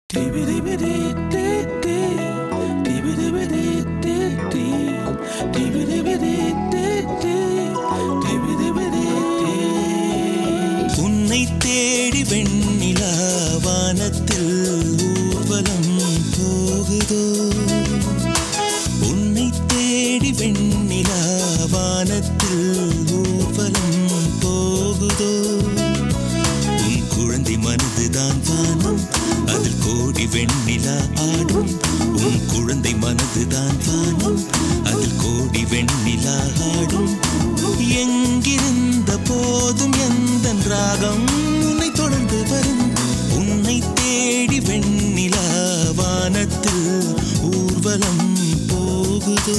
உன்னை தேடி வெண்ணிலா வானத்தில் ஊர்வலம் போகுதோ உன்னை தேடி வெண்ணிலா வானத்தில் ஊர்வலம் போகுதோ உன் குழந்தை மனதுதான் வானம் அதில் கோடி வெண்ணிலா ஆடும் உன் குழந்தை மனதுதான் வானம் அதில் கோடி வெண்ணிலா ஆடும் எங்கிருந்த போதும் எந்த ராகம் உன்னை தொடர்ந்து வரும் உன்னை தேடி வெண்ணிலா வானத்தில் ஊர்வலம் போகுதோ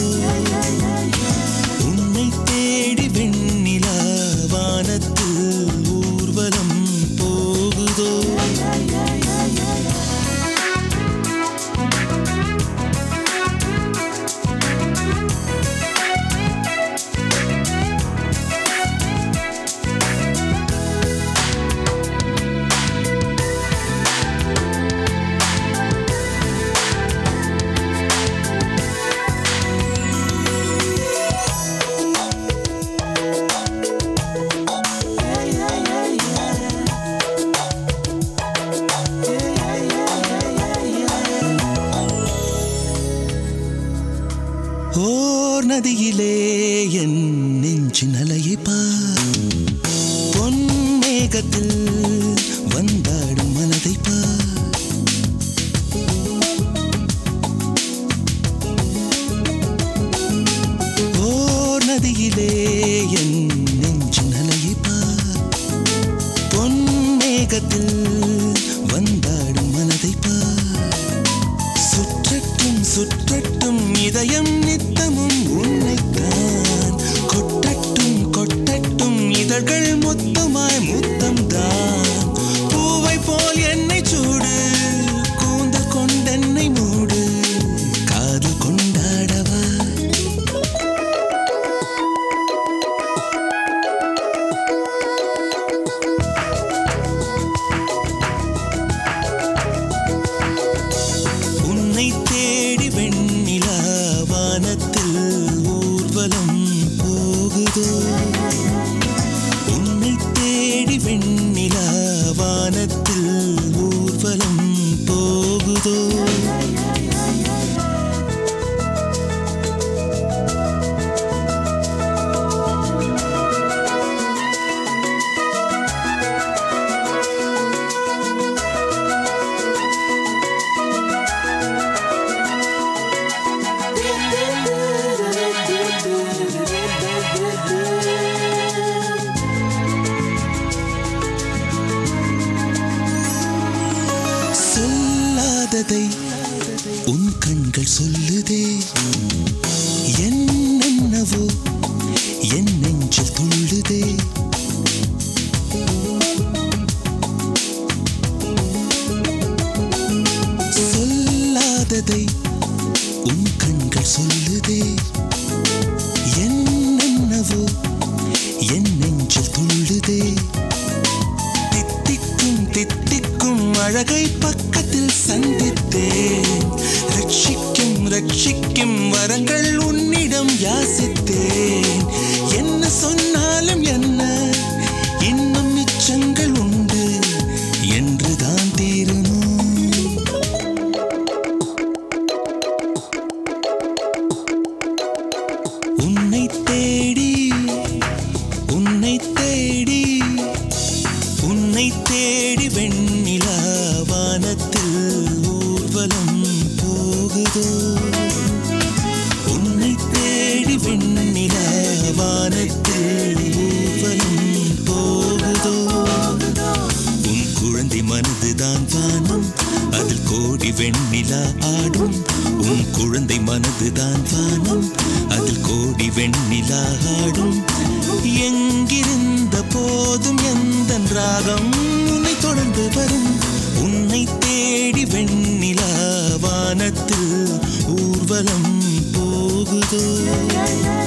உன்னை தேடி வெண்ணிலா வானத்தில் ஊர்வலம் போகுதோ ஓர் நதியிலே என் நெஞ்சின் அலையை பார் பொன் மேகத்தில் வந்தாடும் மனதை பார் ஓர் நதியிலே என் நெஞ்சின் அலையை பார் பொன் மேகத்தில் வந்தாடும் மனதை பார் சுற்றட்டும் சுற்றட்டும் இதயம் நித்தமும் உன்னைத்தான் கொட்டட்டும் கொட்டட்டும் இதழ்கள் மொத்தமாய் முத்தம் தான் பூவை போல் என்னை சூடு கூந்தல் கொண்டென்னை மூடு காதல் கொண்டாடவா உன்னை தேடி வெண்ணிலா வானத்தில் ஊர்வலம் போகுதோ உன்னை தேடி வெண்ணிலா வானத்தில் ஊர்வலம் போகுதோ சொல்லாததை உன் கண்கள் சொல்லுதே என்னென்னவோ என் நெஞ்சில் துள்ளுதே சொல்லாததை உன் கண்கள் சொல்லுதே என்னென்னவோ என் நெஞ்சில் துள்ளுதே தித்திக்கும் தித்திக்கும் அழகை பக்கத்தில் சந்தித்தேன் ரட்சிக்கும் ரட்சிக்கும் வரங்கள் உன்னிடம் யாசித்தேன் என்ன சொன்னாலும் என்ன இன்னும் மிச்சங்கள் உண்டு என்றுதான் தீருமோ உன்னை தேடி உன்னை தேடி உன்னை தேடி வெண்ணிலா வானத்தில் ஊர்வலம் போகுதோ உன்னை தேடி வெண்ணிலா வானத்தில் ஊர்வலம் போகுதோ உன் குழந்தை மனதுதான் வானம் அதில் கோடி வெண்ணிலா ஆடும் உன் குழந்தை மனதுதான் வானம் அதில் கோடி வெண்ணிலா ஆடும் எங்கிருந்த போதும் எந்த ராகம் உன்னை தொடர்ந்து வரும் உன்னை தேடி வெண்ணிலா வானத்தில் ஊர்வலம் போகுதோ